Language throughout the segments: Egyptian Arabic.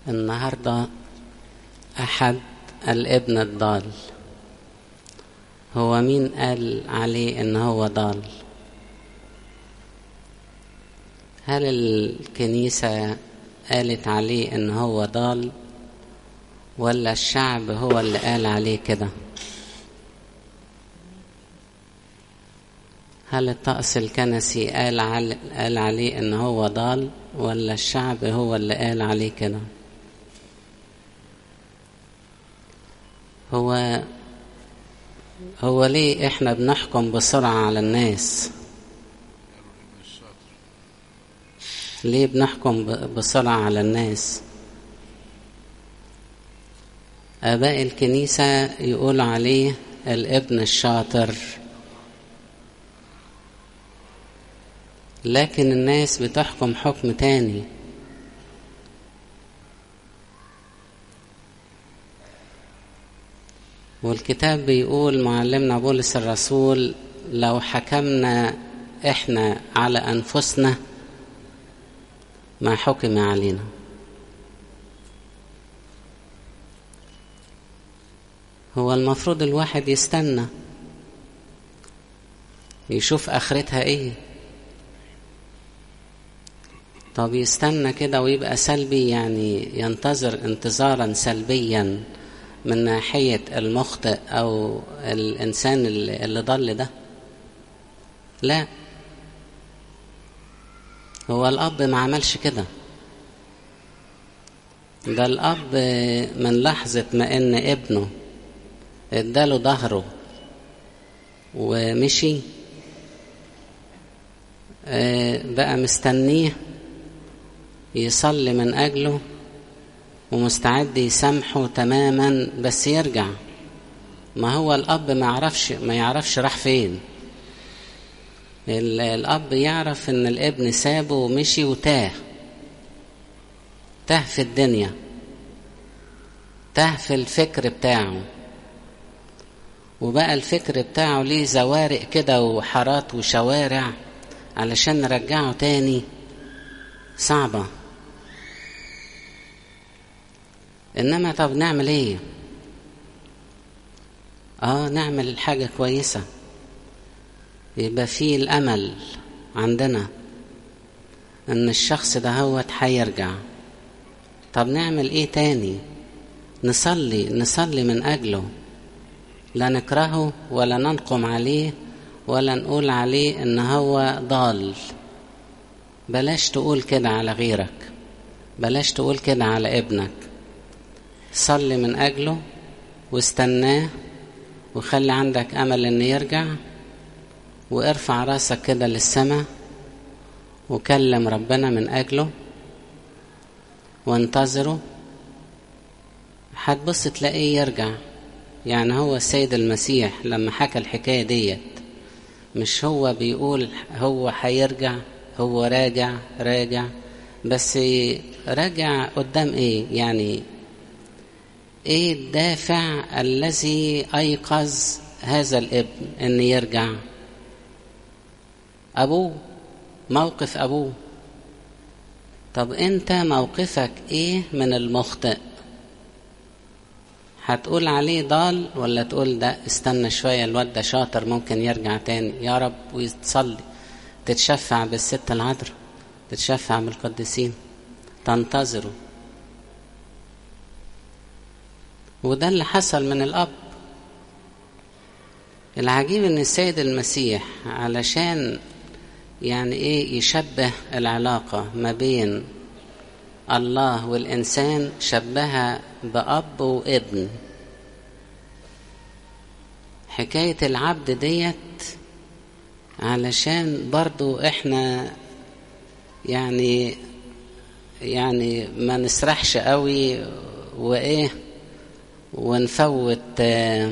النهارده احد الابن الضال هو مين قال عليه ان هو ضال هل الكنيسه قالت عليه ان هو ضال ولا الشعب هو اللي قال عليه كده هل الطقس الكنسي قال, عل... قال عليه ان هو ضال ولا الشعب هو اللي قال عليه كده هو هو ليه احنا بنحكم بسرعة على الناس ليه بنحكم بسرعة على الناس آباء الكنيسة يقول عليه الابن الشاطر لكن الناس بتحكم حكم تاني والكتاب بيقول معلمنا بولس الرسول لو حكمنا احنا على انفسنا ما حكم علينا هو المفروض الواحد يستنى يشوف اخرتها ايه طب يستنى كده ويبقى سلبي يعني ينتظر انتظارا سلبيا من ناحية المخطئ أو الإنسان اللي ضل ده لا هو الأب ما عملش كده ده الأب من لحظة ما إن ابنه اداله ظهره ومشي بقى مستنيه يصلي من أجله ومستعد يسامحه تماما بس يرجع ما هو الأب ما يعرفش ما يعرفش راح فين الأب يعرف إن الابن سابه ومشي وتاه تاه في الدنيا تاه في الفكر بتاعه وبقى الفكر بتاعه ليه زوارق كده وحارات وشوارع علشان نرجعه تاني صعبة إنما طب نعمل إيه؟ آه نعمل حاجة كويسة يبقى فيه الأمل عندنا إن الشخص ده هو هيرجع طب نعمل إيه تاني؟ نصلي نصلي من أجله لا نكرهه ولا ننقم عليه ولا نقول عليه إن هو ضال بلاش تقول كده على غيرك بلاش تقول كده على ابنك صلي من أجله واستناه وخلي عندك أمل إنه يرجع وارفع راسك كده للسماء وكلم ربنا من أجله وانتظره هتبص تلاقيه يرجع يعني هو السيد المسيح لما حكى الحكاية ديت مش هو بيقول هو هيرجع هو راجع راجع بس راجع قدام ايه يعني ايه الدافع الذي ايقظ هذا الابن ان يرجع ابوه موقف ابوه طب انت موقفك ايه من المخطئ هتقول عليه ضال ولا تقول ده استنى شوية الواد ده شاطر ممكن يرجع تاني يا رب ويتصلي تتشفع بالست العذراء تتشفع بالقديسين تنتظروا وده اللي حصل من الأب العجيب ان السيد المسيح علشان يعني ايه يشبه العلاقة ما بين الله والإنسان شبهها بأب وابن حكاية العبد ديت علشان برضو احنا يعني يعني ما نسرحش قوي وايه ونفوت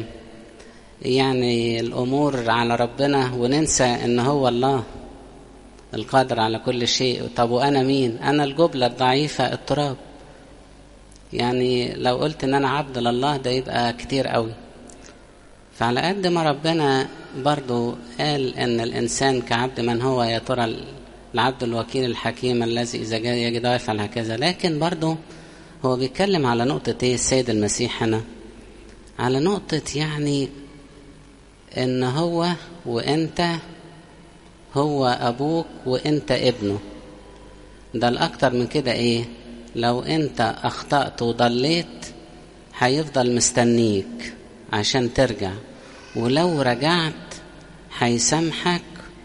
يعني الامور على ربنا وننسى ان هو الله القادر على كل شيء طب وانا مين انا الجبلة الضعيفة التراب يعني لو قلت ان انا عبد لله ده يبقى كتير قوي فعلى قد ما ربنا برضو قال ان الانسان كعبد من هو يا ترى العبد الوكيل الحكيم الذي اذا جاء يجد يفعل هكذا لكن برضو هو بيتكلم على نقطة ايه السيد المسيح هنا على نقطة يعني ان هو وانت هو ابوك وانت ابنه ده الاكتر من كده ايه لو انت اخطأت وضليت هيفضل مستنيك عشان ترجع ولو رجعت هيسامحك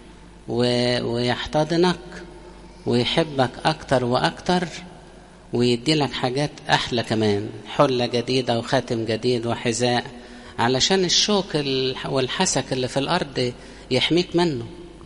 ويحتضنك ويحبك اكتر واكتر ويدي لك حاجات احلى كمان حله جديده وخاتم جديد وحذاء علشان الشوك والحسك اللي في الارض يحميك منه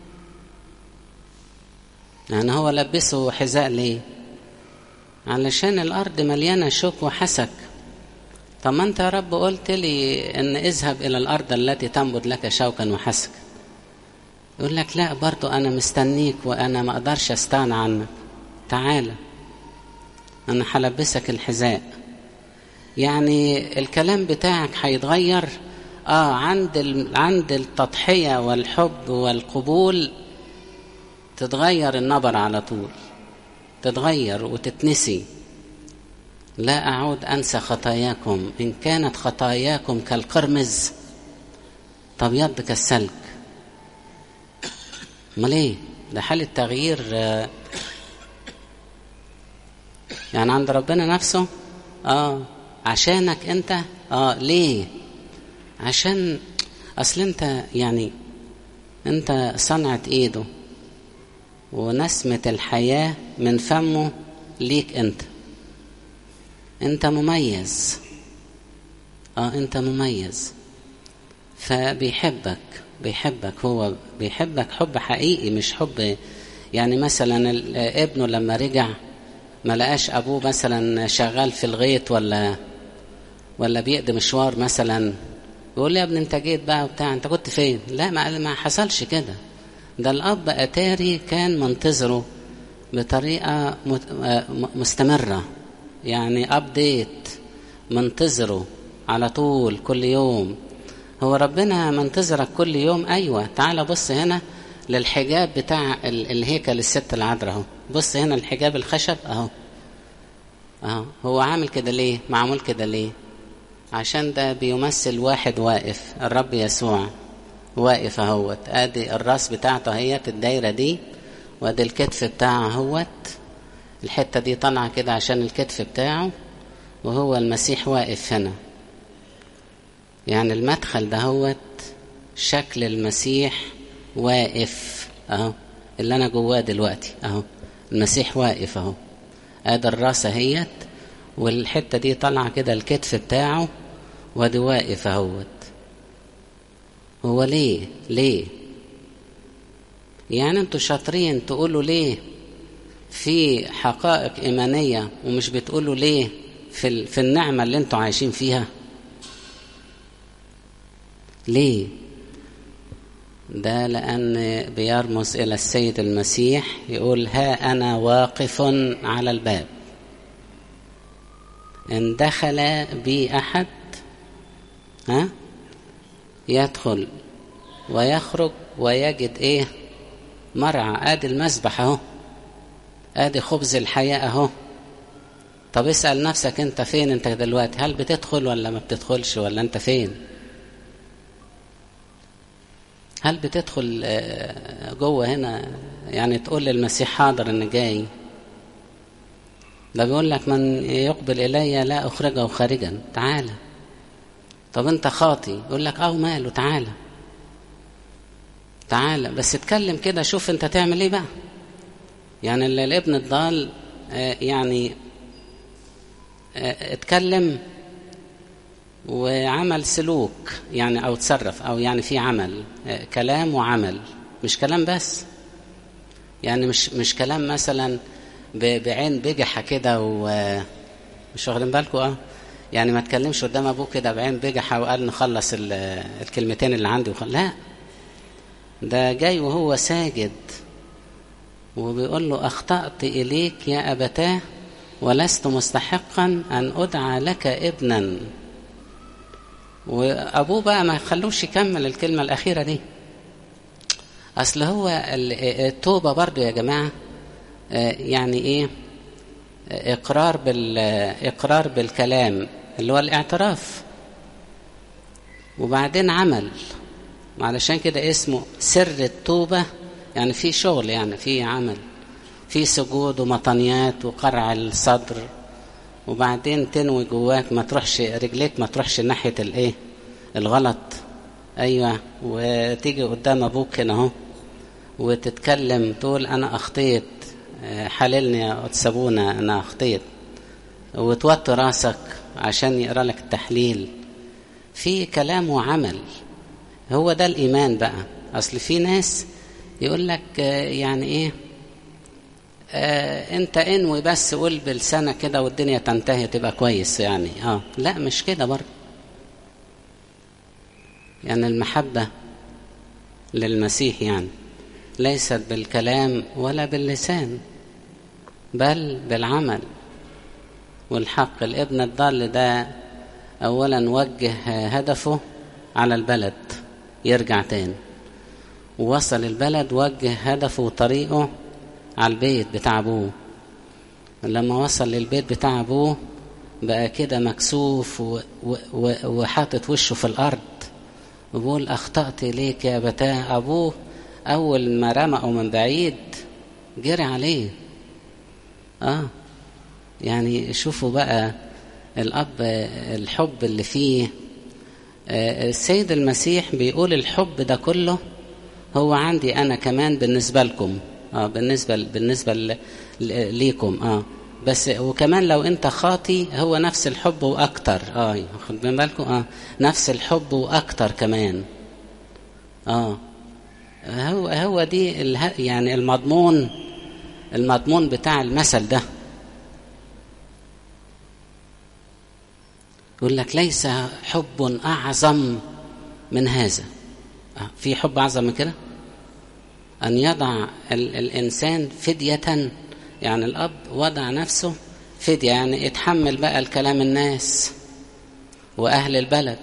يعني هو لبسه حذاء ليه علشان الارض مليانه شوك وحسك طب ما انت يا رب قلت لي ان اذهب الى الارض التي تنبت لك شوكا وحسكا يقول لك لا برضو انا مستنيك وانا ما اقدرش استغنى عنك تعالى انا هلبسك الحذاء يعني الكلام بتاعك هيتغير اه عند ال... عند التضحيه والحب والقبول تتغير النبر على طول تتغير وتتنسي لا أعود أنسى خطاياكم إن كانت خطاياكم كالقرمز تبيض كالسلك امال ايه ده حالة تغيير يعني عند ربنا نفسه اه عشانك انت اه ليه عشان اصل انت يعني انت صنعة ايده ونسمة الحياة من فمه ليك انت انت مميز اه انت مميز فبيحبك بيحبك هو بيحبك حب حقيقي مش حب يعني مثلا ابنه لما رجع ما لقاش ابوه مثلا شغال في الغيط ولا ولا بيقضي مشوار مثلا يقول لي يا ابني انت جيت بقى وبتاع انت كنت فين لا ما, ما حصلش كده ده الاب اتاري كان منتظره بطريقه مستمره يعني ابديت منتظره على طول كل يوم هو ربنا منتظرك كل يوم ايوه تعال بص هنا للحجاب بتاع الهيكل الست العذراء اهو بص هنا الحجاب الخشب اهو اهو هو عامل كده ليه معمول كده ليه عشان ده بيمثل واحد واقف الرب يسوع واقف اهوت ادي الراس بتاعته اهيت الدايره دي وادي الكتف بتاعه اهوت الحته دي طالعه كده عشان الكتف بتاعه وهو المسيح واقف هنا يعني المدخل دهوت شكل المسيح واقف اهو اللي انا جواه دلوقتي اهو المسيح واقف اهو ادي الراس اهيت والحته دي طالعه كده الكتف بتاعه وادي واقف اهوت هو ليه ليه يعني انتوا شاطرين تقولوا ليه في حقائق ايمانيه ومش بتقولوا ليه في في النعمه اللي انتوا عايشين فيها ليه ده لأن بيرمز إلى السيد المسيح يقول ها أنا واقف على الباب إن دخل بي أحد ها يدخل ويخرج ويجد إيه مرعى آدي المسبح أهو آدي خبز الحياة أهو طب اسأل نفسك أنت فين أنت دلوقتي هل بتدخل ولا ما بتدخلش ولا أنت فين هل بتدخل جوه هنا يعني تقول للمسيح حاضر ان جاي ده بيقول لك من يقبل الي لا اخرجه خارجا تعالى طب انت خاطي يقول لك اه ماله تعالى تعالى بس اتكلم كده شوف انت تعمل ايه بقى يعني الابن الضال يعني اتكلم وعمل سلوك يعني او تصرف او يعني في عمل كلام وعمل مش كلام بس يعني مش مش كلام مثلا بعين بجحه كده ومش واخدين بالكم اه يعني ما تكلمش قدام ابوه كده بعين بجحه وقال نخلص الكلمتين اللي عندي وخل... لا ده جاي وهو ساجد وبيقول له اخطات اليك يا ابتاه ولست مستحقا ان ادعى لك ابنا وابوه بقى ما خلوش يكمل الكلمه الاخيره دي اصل هو التوبه برضو يا جماعه يعني ايه إقرار بال إقرار بالكلام اللي هو الاعتراف وبعدين عمل علشان كده اسمه سر التوبة يعني في شغل يعني في عمل في سجود ومطنيات وقرع الصدر وبعدين تنوي جواك ما تروحش رجليك ما تروحش ناحية الايه الغلط ايوه وتيجي قدام ابوك هنا اهو وتتكلم تقول انا اخطيت حللني يا قدس ابونا انا اخطيت وتوطي راسك عشان يقرا لك التحليل في كلام وعمل هو ده الايمان بقى اصل في ناس يقول لك يعني ايه آه انت انوي بس قول بلسانه كده والدنيا تنتهي تبقى كويس يعني اه لا مش كده برضه يعني المحبه للمسيح يعني ليست بالكلام ولا باللسان بل بالعمل والحق الابن الضال ده اولا وجه هدفه على البلد يرجع تاني ووصل البلد وجه هدفه وطريقه على البيت بتاع ابوه لما وصل للبيت بتاع ابوه بقى كده مكسوف وحاطط وشه في الارض وبيقول اخطات اليك يا بتاع ابوه اول ما رمقه من بعيد جري عليه اه يعني شوفوا بقى الاب الحب اللي فيه آه السيد المسيح بيقول الحب ده كله هو عندي انا كمان بالنسبه لكم اه بالنسبه بالنسبه ل... ليكم اه بس وكمان لو انت خاطي هو نفس الحب واكتر اه خد بالكم اه نفس الحب واكتر كمان اه هو هو دي اله... يعني المضمون المضمون بتاع المثل ده يقول لك ليس حب اعظم من هذا آه في حب اعظم من كده أن يضع ال الإنسان فدية يعني الأب وضع نفسه فدية يعني اتحمل بقى الكلام الناس وأهل البلد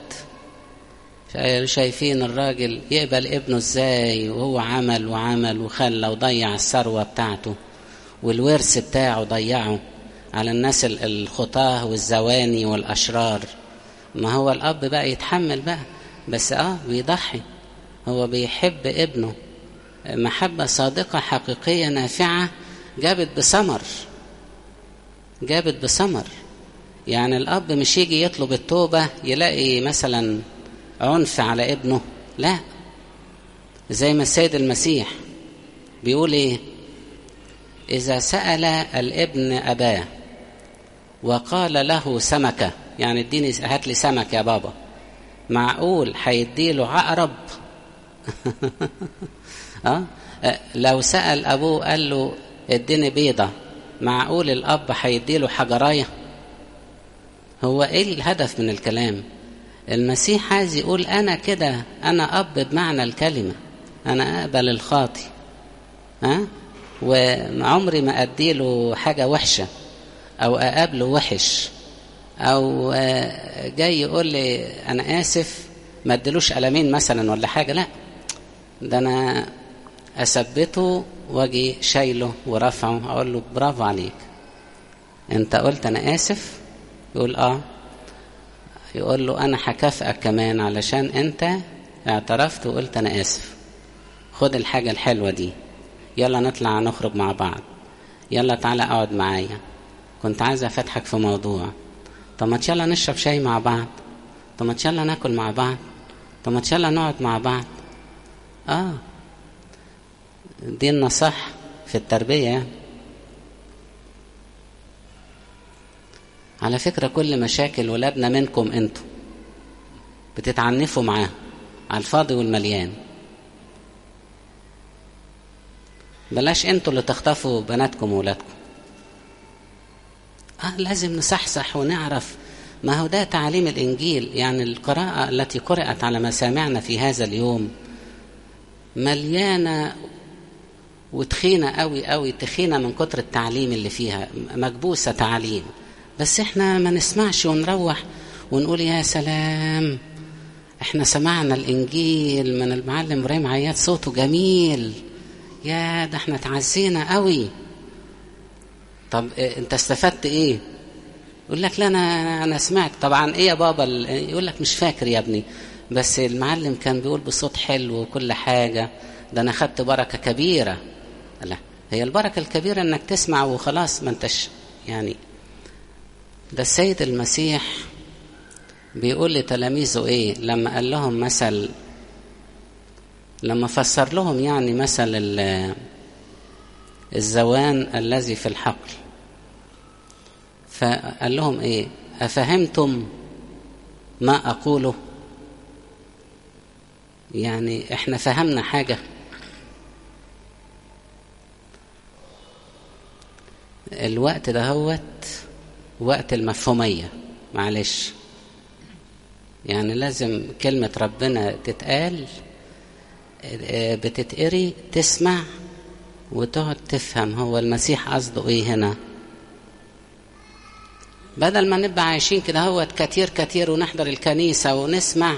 شايفين الراجل يقبل ابنه ازاي وهو عمل وعمل وخلى وضيع الثروة بتاعته والورث بتاعه ضيعه على الناس الخطاه والزواني والأشرار ما هو الأب بقى يتحمل بقى بس اه بيضحي هو بيحب ابنه محبة صادقة حقيقية نافعة جابت بثمر جابت بثمر يعني الأب مش يجي يطلب التوبة يلاقي مثلا عنف على ابنه لا زي ما السيد المسيح بيقول ايه إذا سأل الابن أباه وقال له سمكة يعني اديني هات لي سمك يا بابا معقول هيديله عقرب أه؟ لو سأل أبوه قال له اديني بيضة معقول الأب هيديله حجراية هو إيه الهدف من الكلام المسيح عايز يقول أنا كده أنا أب بمعنى الكلمة أنا أقبل الخاطي ها أه؟ وعمري ما أديله حاجة وحشة أو أقابله وحش أو جاي يقول لي أنا آسف ما اديلوش قلمين مثلا ولا حاجة لا ده أنا اثبته واجي شايله ورفعه اقول له برافو عليك انت قلت انا اسف يقول اه يقول له انا هكافئك كمان علشان انت اعترفت وقلت انا اسف خد الحاجة الحلوة دي يلا نطلع نخرج مع بعض يلا تعالى اقعد معايا كنت عايز افتحك في موضوع طب ما يلا نشرب شاي مع بعض طب ما يلا ناكل مع بعض طب ما يلا نقعد مع بعض اه دي النصح في التربية يعني. على فكرة كل مشاكل ولادنا منكم انتوا بتتعنفوا معاه على الفاضي والمليان بلاش انتوا اللي تخطفوا بناتكم وولادكم آه لازم نصحصح ونعرف ما هو ده تعاليم الإنجيل يعني القراءة التي قرأت على مسامعنا في هذا اليوم مليانة وتخينة قوي قوي تخينة من كتر التعليم اللي فيها مكبوسة تعليم بس احنا ما نسمعش ونروح ونقول يا سلام احنا سمعنا الانجيل من المعلم ابراهيم عياد صوته جميل يا ده احنا تعزينا قوي طب انت استفدت ايه يقول لك لا انا انا سمعت طبعا ايه يا بابا يقول لك مش فاكر يا ابني بس المعلم كان بيقول بصوت حلو وكل حاجه ده انا خدت بركه كبيره لا هي البركه الكبيره انك تسمع وخلاص ما انتش يعني ده السيد المسيح بيقول لتلاميذه ايه لما قال لهم مثل لما فسر لهم يعني مثل الزوان الذي في الحقل فقال لهم ايه افهمتم ما اقوله يعني احنا فهمنا حاجه الوقت دهوت وقت المفهوميه معلش يعني لازم كلمه ربنا تتقال بتتقري تسمع وتقعد تفهم هو المسيح قصده ايه هنا بدل ما نبقى عايشين كده هو كتير كتير ونحضر الكنيسة ونسمع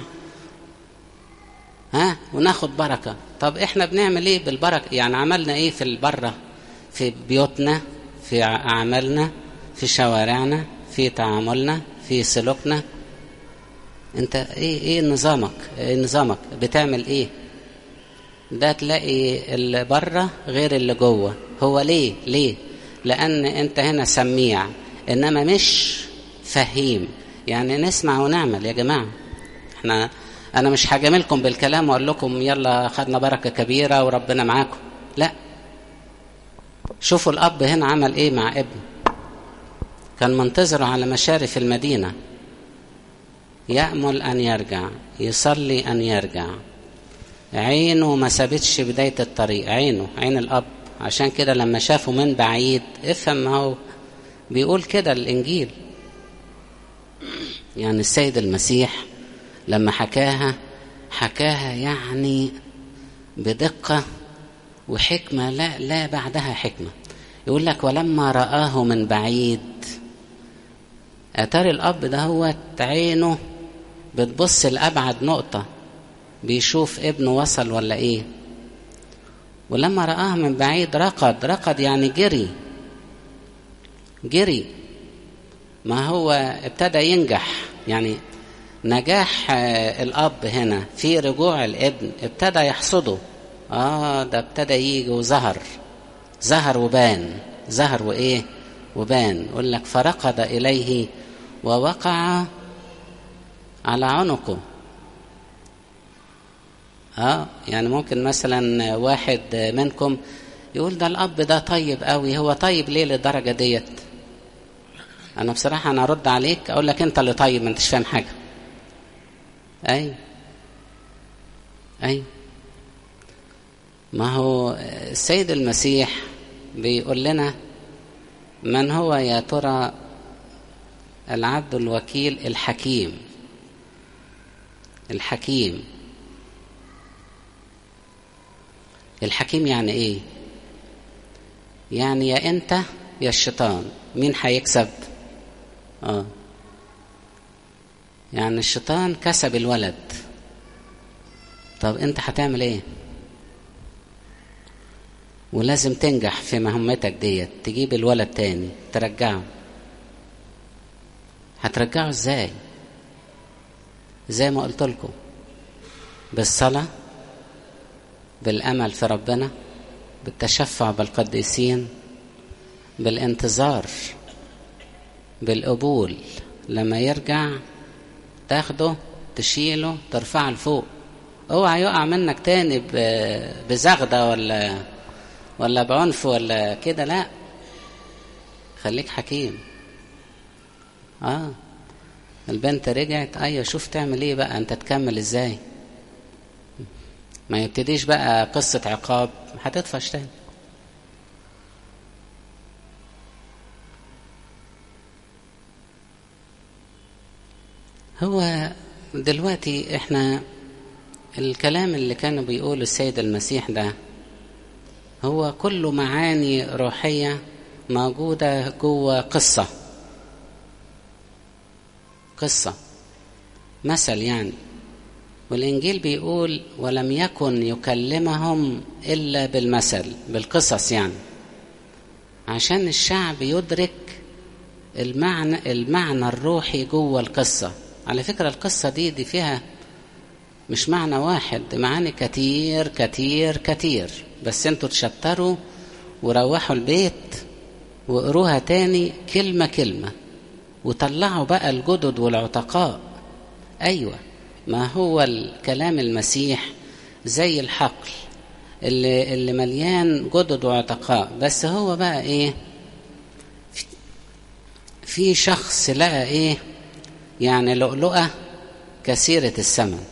ها وناخد بركة طب احنا بنعمل ايه بالبركة يعني عملنا ايه في البرة في بيوتنا في أعمالنا في شوارعنا في تعاملنا في سلوكنا انت ايه ايه نظامك ايه نظامك بتعمل ايه ده تلاقي اللي بره غير اللي جوه هو ليه ليه لان انت هنا سميع انما مش فهيم يعني نسمع ونعمل يا جماعه احنا انا مش هجاملكم بالكلام واقول لكم يلا خدنا بركه كبيره وربنا معاكم لا شوفوا الاب هنا عمل ايه مع ابنه كان منتظره على مشارف المدينه يامل ان يرجع يصلي ان يرجع عينه ما سابتش بدايه الطريق عينه عين الاب عشان كده لما شافه من بعيد افهم ما هو بيقول كده الانجيل يعني السيد المسيح لما حكاها حكاها يعني بدقة وحكمة لا لا بعدها حكمة يقول لك ولما رآه من بعيد أتاري الأب ده هو عينه بتبص لأبعد نقطة بيشوف ابنه وصل ولا إيه ولما رآه من بعيد رقد رقد يعني جري جري ما هو ابتدى ينجح يعني نجاح الاب هنا في رجوع الابن ابتدى يحصده اه ده ابتدى يجي وظهر ظهر وبان ظهر وايه وبان يقول لك فرقد اليه ووقع على عنقه اه يعني ممكن مثلا واحد منكم يقول ده الاب ده طيب قوي هو طيب ليه للدرجه ديت انا بصراحه انا ارد عليك اقول لك انت اللي طيب ما انتش فاهم حاجه اي اي ما هو السيد المسيح بيقول لنا من هو يا ترى العبد الوكيل الحكيم الحكيم الحكيم يعني ايه يعني يا انت يا الشيطان مين هيكسب اه يعني الشيطان كسب الولد طب انت هتعمل ايه ولازم تنجح في مهمتك ديت تجيب الولد تاني ترجعه هترجعه ازاي زي ما قلت لكم بالصلاه بالامل في ربنا بالتشفع بالقديسين بالانتظار بالقبول لما يرجع تاخده تشيله ترفعه لفوق اوعى يقع منك تاني بزغده ولا ولا بعنف ولا كده لا خليك حكيم اه البنت رجعت ايوه شوف تعمل ايه بقى انت تكمل ازاي ما يبتديش بقى قصة عقاب هتطفش تاني هو دلوقتي احنا الكلام اللي كانوا بيقوله السيد المسيح ده هو كله معاني روحية موجودة جوه قصة قصة مثل يعني والإنجيل بيقول ولم يكن يكلمهم إلا بالمثل بالقصص يعني عشان الشعب يدرك المعنى المعنى الروحي جوه القصة على فكرة القصة دي دي فيها مش معنى واحد دي معاني كتير كتير كتير بس انتوا تشطروا وروحوا البيت وقروها تاني كلمة كلمة وطلعوا بقى الجدد والعتقاء أيوة ما هو الكلام المسيح زي الحقل اللي, اللي مليان جدد وعتقاء بس هو بقى ايه في شخص لقى ايه يعني لؤلؤة كثيرة الثمن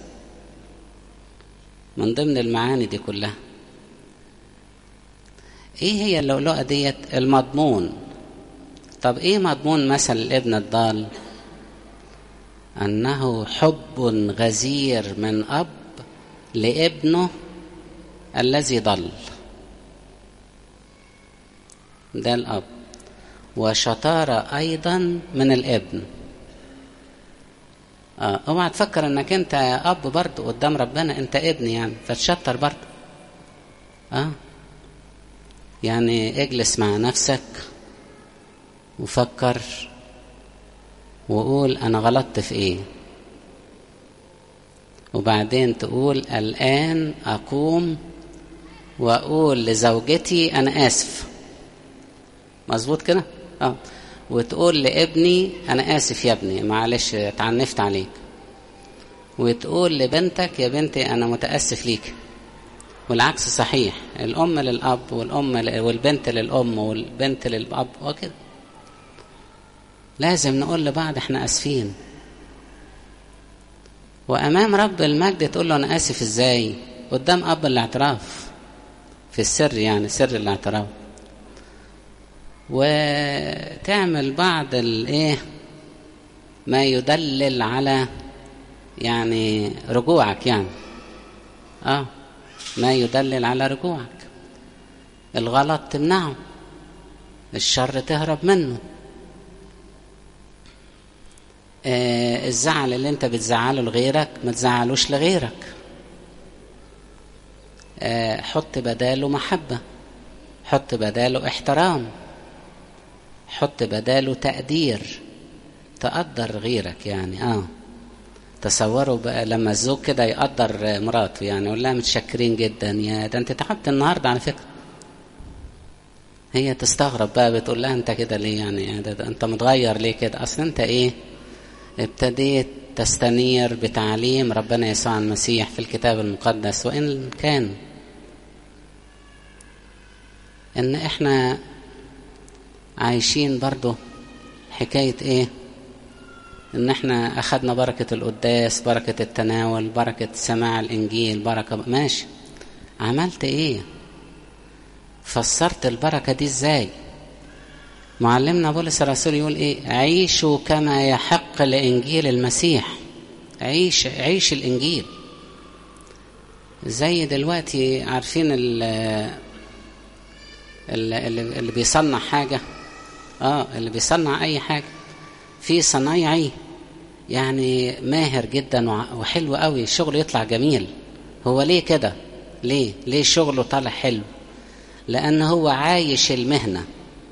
من ضمن المعاني دي كلها ايه هي اللؤلؤة ديت المضمون طب ايه مضمون مثل الابن الضال انه حب غزير من اب لابنه الذي ضل ده الاب وشطارة ايضا من الابن اه اوعى تفكر انك انت اب برضه قدام ربنا انت ابن يعني فتشطر برضه اه يعني اجلس مع نفسك وفكر وقول انا غلطت في ايه وبعدين تقول الان اقوم واقول لزوجتي انا اسف مظبوط كده اه وتقول لابني انا اسف يا ابني معلش اتعنفت عليك وتقول لبنتك يا بنتي انا متاسف ليك والعكس صحيح الام للاب والام والبنت للام والبنت للاب وكده لازم نقول لبعض احنا اسفين وامام رب المجد تقول له انا اسف ازاي قدام اب الاعتراف في السر يعني سر الاعتراف وتعمل بعض الايه ما يدلل على يعني رجوعك يعني اه ما يدلل على رجوعك الغلط تمنعه الشر تهرب منه آه الزعل اللي انت بتزعله لغيرك ما تزعلوش لغيرك آه حط بداله محبة حط بداله احترام حط بداله تقدير تقدر غيرك يعني اه تصوروا بقى لما الزوج كده يقدر مراته يعني يقول لها متشكرين جدا يا ده انت تعبت النهارده على فكره هي تستغرب بقى بتقول لها انت كده ليه يعني ده, ده انت متغير ليه كده اصل انت ايه ابتديت تستنير بتعليم ربنا يسوع المسيح في الكتاب المقدس وان كان ان احنا عايشين برضه حكايه ايه ان احنا اخدنا بركة القداس بركة التناول بركة سماع الانجيل بركة ماشي عملت ايه فسرت البركة دي ازاي معلمنا بولس الرسول يقول ايه عيشوا كما يحق لانجيل المسيح عيش عيش الانجيل زي دلوقتي عارفين اللي, اللي بيصنع حاجة اه اللي بيصنع اي حاجة في صنايعي يعني ماهر جدا وحلو قوي الشغل يطلع جميل هو ليه كده ليه ليه شغله طالع حلو لان هو عايش المهنه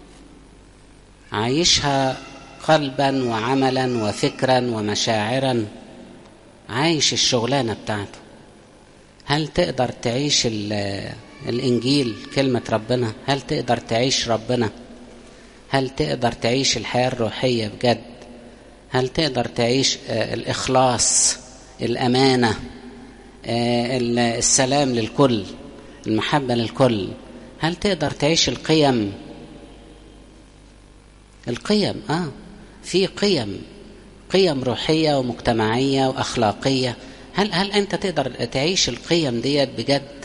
عايشها قلبا وعملا وفكرا ومشاعرا عايش الشغلانه بتاعته هل تقدر تعيش الانجيل كلمه ربنا هل تقدر تعيش ربنا هل تقدر تعيش الحياه الروحيه بجد هل تقدر تعيش الإخلاص الأمانة السلام للكل المحبة للكل هل تقدر تعيش القيم القيم آه في قيم قيم روحية ومجتمعية وأخلاقية هل هل أنت تقدر تعيش القيم ديت بجد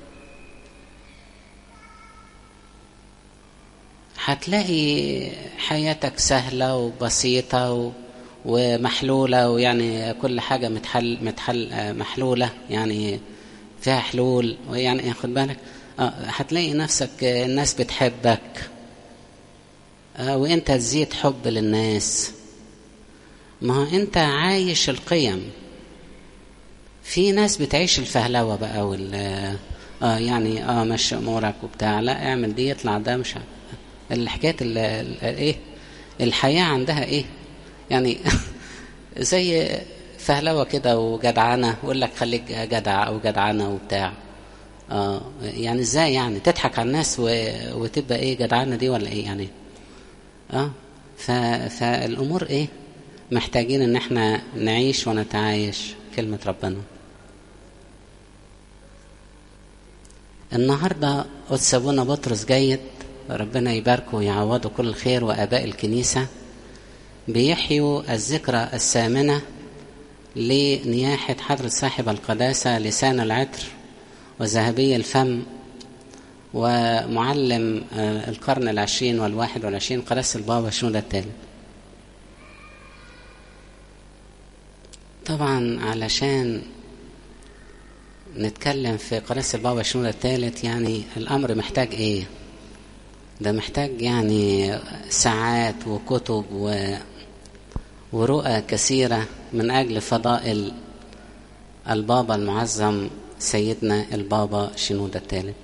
هتلاقي حياتك سهلة وبسيطة و... ومحلولة ويعني كل حاجة متحل متحل محلولة يعني فيها حلول ويعني خد بالك اه هتلاقي نفسك الناس بتحبك اه وانت تزيد حب للناس ما هو انت عايش القيم في ناس بتعيش الفهلوة بقى وال اه يعني اه مشي امورك وبتاع لا اعمل دي يطلع ده مش الحكايه ايه الحياه عندها ايه يعني زي فهلوه كده وجدعنه يقول لك خليك جدع او جدعنه وبتاع اه يعني ازاي يعني تضحك على الناس و... وتبقى ايه جدعانه دي ولا ايه يعني اه ف... فالامور ايه محتاجين ان احنا نعيش ونتعايش كلمه ربنا النهارده قدس ابونا بطرس جيد ربنا يباركه ويعوضه كل الخير واباء الكنيسه بيحيوا الذكرى الثامنه لنياحه حضره صاحب القداسه لسان العطر وذهبي الفم ومعلم القرن العشرين والواحد والعشرين قداس البابا شنودة الثالث طبعا علشان نتكلم في قداس البابا شنودة الثالث يعني الأمر محتاج إيه ده محتاج يعني ساعات وكتب و... ورؤى كثيرة من أجل فضائل البابا المعظم سيدنا البابا شنودة الثالث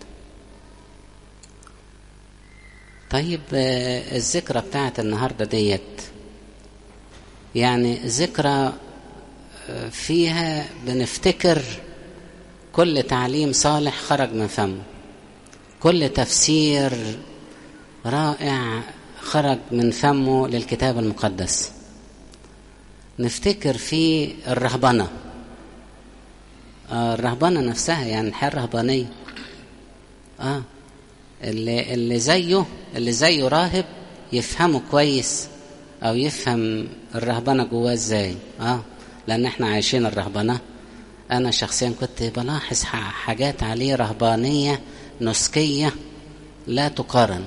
طيب الذكرى بتاعت النهاردة ديت يعني ذكرى فيها بنفتكر كل تعليم صالح خرج من فمه كل تفسير رائع خرج من فمه للكتاب المقدس نفتكر فيه الرهبنه آه الرهبنة نفسها يعني الحياة الرهبانية اه اللي اللي زيه اللي زيه راهب يفهمه كويس او يفهم الرهبنة جواه ازاي اه لان احنا عايشين الرهبنة انا شخصيا كنت بلاحظ حاجات عليه رهبانية نسكية لا تقارن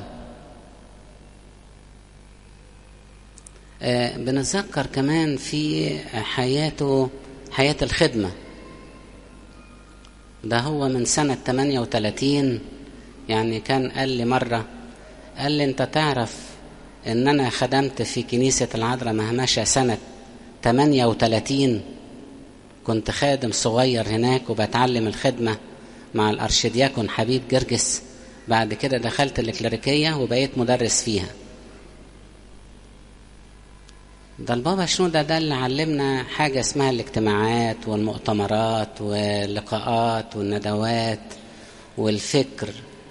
آه بنتذكر كمان في حياته حياة الخدمة ده هو من سنة 38 يعني كان قال لي مرة قال لي انت تعرف ان انا خدمت في كنيسة العذراء مهمشة سنة 38 كنت خادم صغير هناك وبتعلم الخدمة مع الأرشدياكون حبيب جرجس بعد كده دخلت الكليريكية وبقيت مدرس فيها ده البابا شنودة ده اللي علمنا حاجة اسمها الاجتماعات والمؤتمرات واللقاءات والندوات والفكر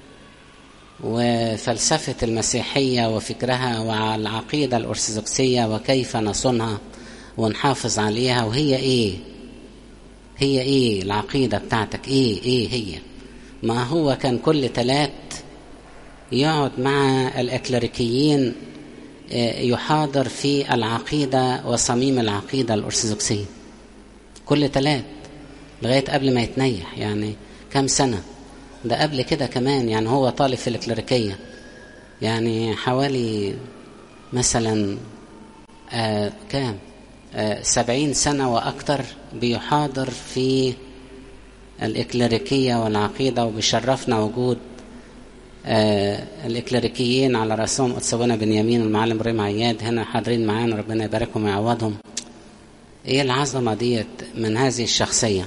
وفلسفة المسيحية وفكرها والعقيدة الأرثوذكسية وكيف نصونها ونحافظ عليها وهي إيه هي إيه العقيدة بتاعتك إيه إيه هي ما هو كان كل تلات يقعد مع الأكليريكيين يحاضر في العقيدة وصميم العقيدة الأرثوذكسية كل تلات لغاية قبل ما يتنيح يعني كم سنة ده قبل كده كمان يعني هو طالب في الكليريكية يعني حوالي مثلا آه كام آه سبعين سنة وأكتر بيحاضر في الإكليريكية والعقيدة وبيشرفنا وجود آه الإكليريكيين على رأسهم أتسونا بنيامين والمعلم إبراهيم عياد هنا حاضرين معانا ربنا يباركهم ويعوضهم إيه العظمة ديت من هذه الشخصية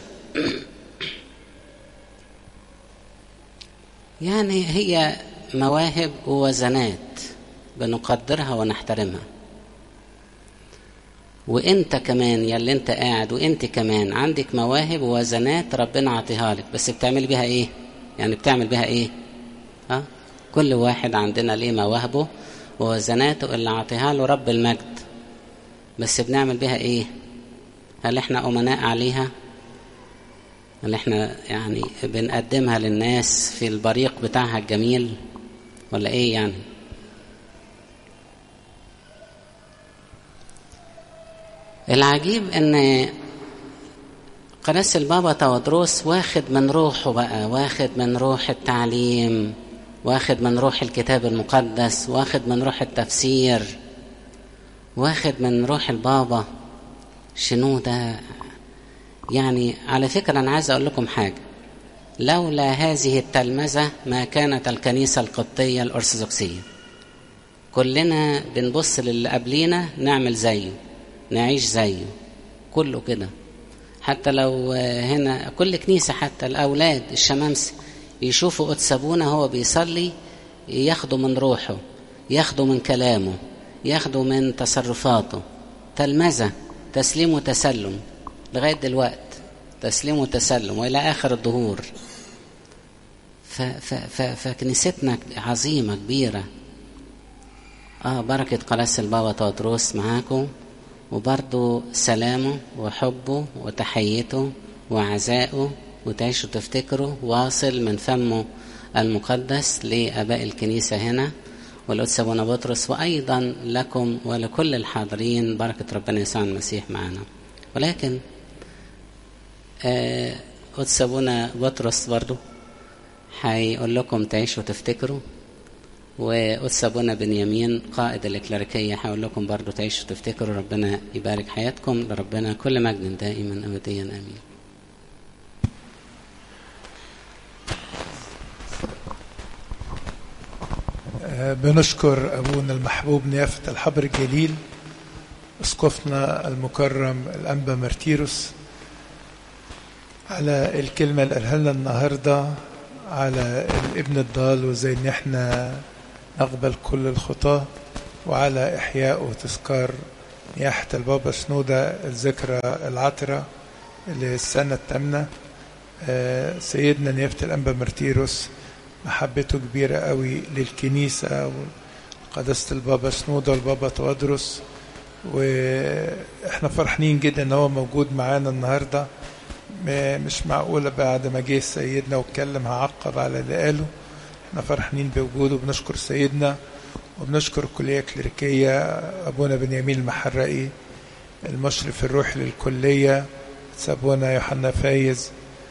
يعني هي مواهب ووزنات بنقدرها ونحترمها وانت كمان يا اللي انت قاعد وانت كمان عندك مواهب ووزنات ربنا عطيها لك بس بتعمل بيها ايه يعني بتعمل بيها ايه ها كل واحد عندنا ليه مواهبه ووزناته اللي عطيها له رب المجد بس بنعمل بيها ايه هل احنا امناء عليها هل احنا يعني بنقدمها للناس في البريق بتاعها الجميل ولا ايه يعني العجيب ان قناص البابا تودروس واخد من روحه بقى واخد من روح التعليم واخد من روح الكتاب المقدس واخد من روح التفسير واخد من روح البابا شنو ده يعني على فكرة أنا عايز أقول لكم حاجة لولا هذه التلمذة ما كانت الكنيسة القبطية الأرثوذكسية كلنا بنبص للي قبلينا نعمل زيه نعيش زيه كله كده حتى لو هنا كل كنيسة حتى الأولاد الشمامسة يشوفوا قدس أبونا هو بيصلي ياخدوا من روحه ياخدوا من كلامه ياخدوا من تصرفاته تلمذة تسليم وتسلم لغاية دلوقت تسليم وتسلم وإلى آخر الظهور فكنيستنا عظيمة كبيرة آه بركة قلاس البابا تودروس معاكم وبرضو سلامه وحبه وتحيته وعزائه وتعيشوا تفتكروا واصل من فمه المقدس لآباء الكنيسة هنا والقدس أبونا بطرس وأيضا لكم ولكل الحاضرين بركة ربنا يسوع المسيح معنا ولكن آه قدس أبونا بطرس برضو هيقول لكم تعيشوا تفتكروا وقدس أبونا بنيامين قائد الإكليريكية هقول لكم برضو تعيشوا تفتكروا ربنا يبارك حياتكم لربنا كل مجد دائما أبديا آمين بنشكر أبونا المحبوب نيافة الحبر الجليل اسقفنا المكرم الأنبا مرتيروس على الكلمة اللي قالها لنا النهاردة على الابن الضال وزي ان احنا نقبل كل الخطاة وعلى إحياء وتذكار نياحة البابا سنودة الذكرى العطرة للسنة الثامنة سيدنا نيافة الأنبا مرتيروس محبته كبيرة قوي للكنيسة وقداسة البابا سنودة والبابا توادرس واحنا فرحانين جدا ان هو موجود معانا النهارده مش معقوله بعد ما جه سيدنا واتكلم هعقب على اللي قاله احنا فرحانين بوجوده وبنشكر سيدنا وبنشكر الكليه الكليريكيه ابونا بنيامين المحرقي المشرف الروحي للكليه ابونا يوحنا فايز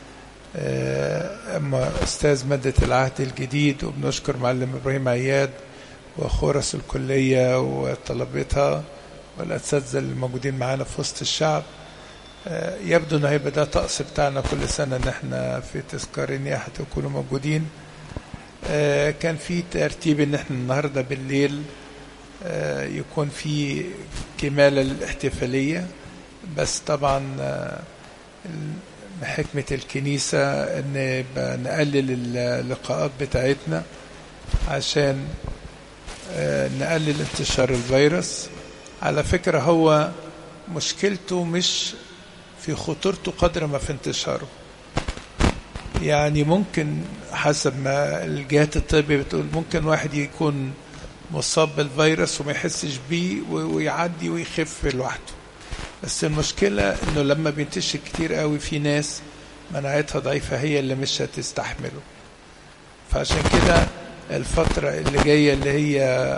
أما أستاذ مادة العهد الجديد وبنشكر معلم إبراهيم عياد وخورس الكلية وطلبتها والأساتذة اللي موجودين معانا في وسط الشعب يبدو أن هيبقى ده طقس بتاعنا كل سنة إن احنا في تذكار نياحة يكونوا موجودين كان في ترتيب إن احنا النهاردة بالليل يكون في كمالة الاحتفالية بس طبعا حكمة الكنيسة ان نقلل اللقاءات بتاعتنا عشان نقلل انتشار الفيروس على فكرة هو مشكلته مش في خطورته قدر ما في انتشاره يعني ممكن حسب ما الجهات الطبية بتقول ممكن واحد يكون مصاب بالفيروس وما يحسش بيه ويعدي ويخف لوحده بس المشكلة انه لما بينتشر كتير قوي في ناس مناعتها ضعيفة هي اللي مش هتستحمله فعشان كده الفترة اللي جاية اللي هي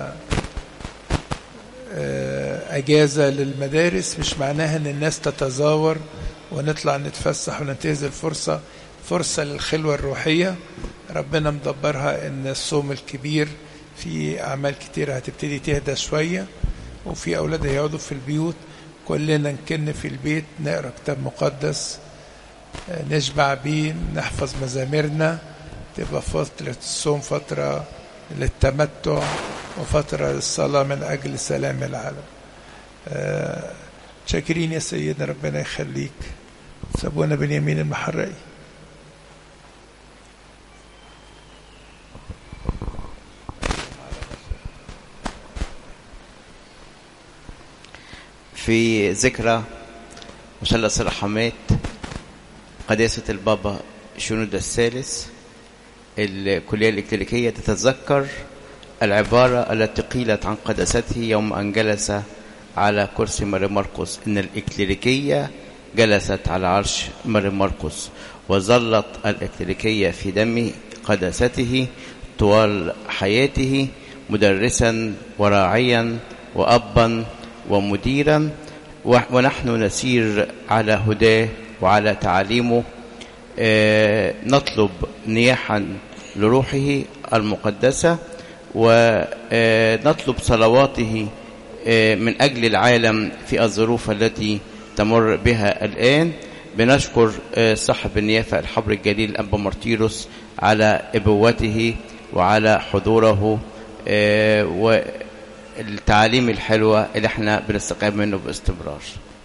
أجازة للمدارس مش معناها إن الناس تتزاور ونطلع نتفسح وننتهز الفرصة فرصة للخلوة الروحية ربنا مدبرها إن الصوم الكبير في أعمال كتير هتبتدي تهدى شوية وفي أولاد هيقعدوا في البيوت كلنا نكن في البيت نقرا كتاب مقدس نشبع بيه نحفظ مزاميرنا تبقى فترة الصوم فترة للتمتع وفترة للصلاة من أجل سلام العالم شاكرين يا سيدنا ربنا يخليك سابونا بنيامين المحرقي في ذكرى مثلث الرحمات قداسة البابا شنودة الثالث الكلية الإكليريكية تتذكر العبارة التي قيلت عن قداسته يوم أن جلس على كرسي ماري مرقس إن الإكليريكية جلست على عرش ماري مرقس وظلت الإكليريكية في دم قداسته طوال حياته مدرسا وراعيا وأبا ومديرا ونحن نسير على هداه وعلى تعاليمه نطلب نياحا لروحه المقدسة ونطلب صلواته من أجل العالم في الظروف التي تمر بها الآن بنشكر صاحب النيافة الحبر الجليل أبا مرتيروس على إبوته وعلى حضوره والتعاليم الحلوة اللي احنا بنستقيم منه باستمرار